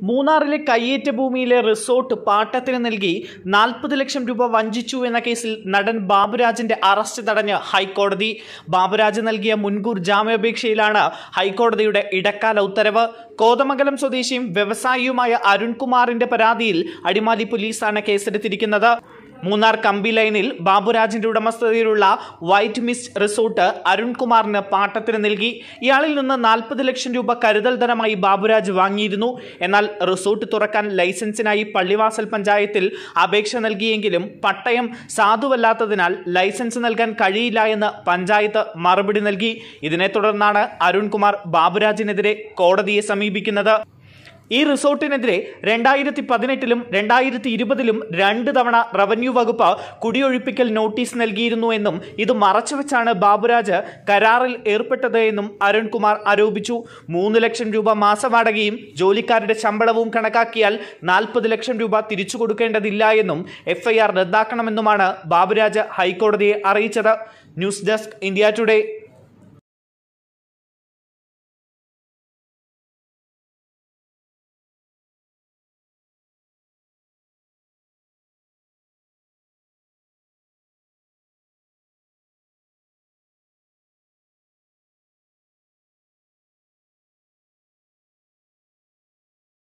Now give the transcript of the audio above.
മൂന്നാറിലെ കയ്യേറ്റ ഭൂമിയിലെ റിസോർട്ട് പാട്ടത്തിന് നൽകി നാൽപ്പത് ലക്ഷം രൂപ വഞ്ചിച്ചു എന്ന കേസിൽ നടൻ ബാബുരാജിന്റെ അറസ്റ്റ് തടഞ്ഞ് ഹൈക്കോടതി ബാബുരാജ് നൽകിയ മുൻകൂർ ജാമ്യാപേക്ഷയിലാണ് ഹൈക്കോടതിയുടെ ഇടക്കാല ഉത്തരവ് കോതമംഗലം സ്വദേശിയും വ്യവസായിയുമായ അരുൺകുമാറിന്റെ പരാതിയിൽ അടിമാലി പോലീസാണ് കേസെടുത്തിരിക്കുന്നത് മൂന്നാർ കമ്പി ലൈനിൽ ബാബുരാജിന്റെ ഉടമസ്ഥതയിലുള്ള വൈറ്റ് മിസ്റ്റ് റിസോർട്ട് അരുൺകുമാറിന് പാട്ടത്തിന് നൽകി ഇയാളിൽ നിന്ന് നാൽപ്പത് ലക്ഷം രൂപ കരുതൽ ധനമായി ബാബുരാജ് വാങ്ങിയിരുന്നു എന്നാൽ റിസോർട്ട് തുറക്കാൻ ലൈസൻസിനായി പള്ളിവാസൽ പഞ്ചായത്തിൽ അപേക്ഷ നൽകിയെങ്കിലും പട്ടയം സാധുവല്ലാത്തതിനാൽ ലൈസൻസ് നൽകാൻ കഴിയില്ല എന്ന് പഞ്ചായത്ത് മറുപടി നൽകി ഇതിനെ തുടർന്നാണ് അരുൺകുമാർ ബാബുരാജിനെതിരെ കോടതിയെ സമീപിക്കുന്നത് ഈ റിസോർട്ടിനെതിരെ രണ്ടായിരത്തി പതിനെട്ടിലും രണ്ടായിരത്തി ഇരുപതിലും രണ്ട് തവണ റവന്യൂ വകുപ്പ് കുടിയൊഴിപ്പിക്കൽ നോട്ടീസ് നൽകിയിരുന്നു എന്നും ഇത് മറച്ചുവെച്ചാണ് ബാബുരാജ് കരാറിൽ ഏർപ്പെട്ടത് എന്നും അരുൺകുമാർ ആരോപിച്ചു മൂന്ന് ലക്ഷം രൂപ മാസവാടകയും ജോലിക്കാരുടെ ശമ്പളവും കണക്കാക്കിയാൽ നാൽപ്പത് ലക്ഷം രൂപ തിരിച്ചു കൊടുക്കേണ്ടതില്ല എന്നും എഫ്ഐആർ റദ്ദാക്കണമെന്നുമാണ് ബാബുരാജ് ഹൈക്കോടതിയെ അറിയിച്ചത് ന്യൂസ് ഡെസ്ക് ഇന്ത്യ ടുഡേ